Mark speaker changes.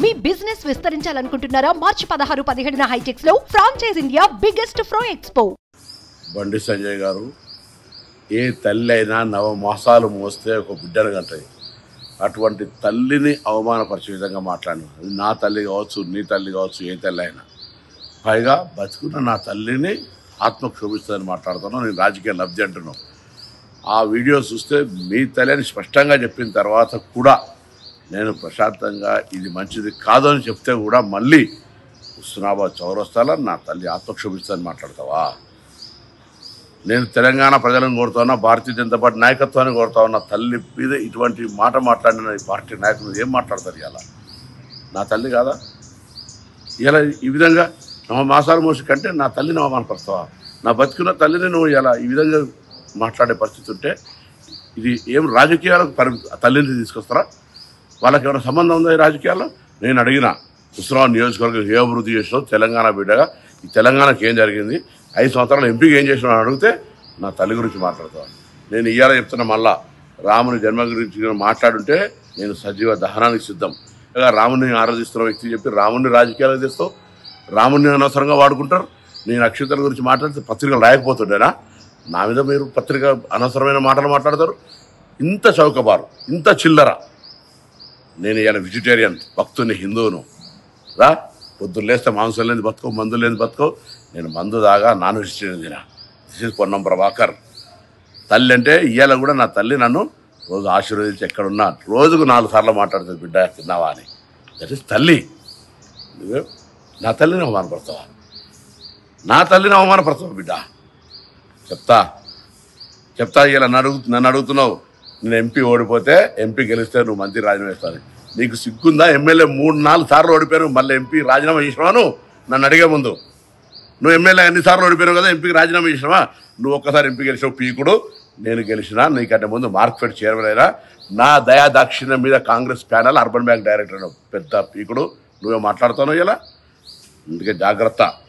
Speaker 1: మీ business విస్తరించాలనుకుంటున్నారా మార్చి పదహారు పదిహేడున హైటెక్స్ లో ఫ్రాంచైజ్ ఇండియా బిగ్గెస్ట్ ఫ్రో ఎక్స్పో
Speaker 2: బండి సంజయ్ గారు ఏ తల్లి అయినా నవ మాసాలు మోస్తే ఒక బిడ్డను కంటది అటువంటి తల్లిని అవమానపరిచే విధంగా మాట్లాడిన అది నా తల్లి కావచ్చు నీ తల్లి కావచ్చు ఏ తల్లి అయినా పైగా బతుకున్న నా తల్లిని ఆత్మకు క్షోభిస్తుందని మాట్లాడుతున్నాను నేను రాజకీయ లబ్ధి అంటున్నాను ఆ వీడియో చూస్తే మీ తల్లి అని స్పష్టంగా చెప్పిన తర్వాత కూడా నేను ప్రశాంతంగా ఇది మంచిది కాదు అని చెప్తే కూడా మళ్ళీ హుస్నాబాద్ చౌరస్తాలో నా తల్లి ఆత్మక్షోభిస్తుందని మాట్లాడతావా నేను తెలంగాణ ప్రజలను కోరుతా ఉన్నా భారతీయ జనతా పార్టీ నాయకత్వాన్ని కోరుతా ఉన్నా తల్లి మీద ఇటువంటి మాట మాట్లాడిన ఈ పార్టీ నాయకులు ఏం మాట్లాడతారు ఇలా నా తల్లి కాదా ఇలా ఈ విధంగా నవ మాసాలు మోసి కంటే నా తల్లిని అవమానపరుస్తావా నా బతుకున్న తల్లిని నువ్వు ఇలా ఈ విధంగా మాట్లాడే పరిస్థితి ఉంటే ఇది ఏం రాజకీయాలకు పరి తల్లిని తీసుకొస్తారా వాళ్ళకి ఏమైనా సంబంధం ఉందా ఈ రాజకీయాల్లో నేను అడిగిన హుస్రాబాద్ నియోజకవర్గం ఏ అభివృద్ధి చేసినావు తెలంగాణ బిడ్డగా ఈ తెలంగాణకి ఏం జరిగింది ఐదు సంవత్సరాలు ఎంపీకి ఏం చేసినావు అని అడిగితే నా తల్లి గురించి మాట్లాడతాను నేను ఇయ్యాల చెప్తున్నా మళ్ళా రాముని జన్మ గురించి నేను మాట్లాడుంటే నేను సజీవ దహనానికి సిద్ధం ఇక రాముని ఆరాధిస్తున్న వ్యక్తి చెప్పి రాముని రాజకీయాలకు తెస్తావు రాముని అనవసరంగా వాడుకుంటారు నేను అక్షతల గురించి మాట్లాడితే పత్రికలు రాయకపోతుండేనా నా మీద మీరు పత్రిక అనవసరమైన మాటలు మాట్లాడతారు ఇంత చౌకబారు ఇంత చిల్లర నేను ఇలా వెజిటేరియన్ భక్తుని హిందువును రా పొద్దున్న లేస్తే మాంసం లేని బతుకో మందు లేని బతుకో నేను మందు దాగా నాన్ వెజిటేరియన్ తినా దిస్ ఇస్ పొన్నం ప్రభాకర్ తల్లి అంటే ఇవాళ కూడా నా తల్లి నన్ను రోజు ఆశీర్వదించి ఎక్కడున్నా రోజుకు నాలుగు సార్లు మాట్లాడుతుంది బిడ్డ తిన్నావా అని దట్ ఇస్ తల్లి నువ్వే నా తల్లిని అవమానపడతావా నా తల్లిని అవమానపడతావా బిడ్డ చెప్తా చెప్తా ఇలా నన్ను అడుగు నన్ను అడుగుతున్నావు నేను ఎంపీ ఓడిపోతే ఎంపీ గెలిస్తే నువ్వు మంత్రి రాజీనామా చేస్తాను నీకు సిగ్గుందా ఎమ్మెల్యే మూడు నాలుగు సార్లు ఓడిపోయాను మళ్ళీ ఎంపీ రాజీనామా చేసినావాను నన్ను అడిగే ముందు నువ్వు ఎమ్మెల్యే ఎన్నిసార్లు ఓడిపోయావు కదా ఎంపీకి రాజీనామా చేసినావా నువ్వు ఒక్కసారి ఎంపీ గెలిచావు పీకుడు నేను గెలిచినా నీకంటే ముందు మార్కెట్ చైర్మన్ అయినా నా దయా దాక్షిణ్యం మీద Congress panel urban bank director అయినా పెద్ద పీకుడు నువ్వే మాట్లాడుతావు ఇలా అందుకే జాగ్రత్త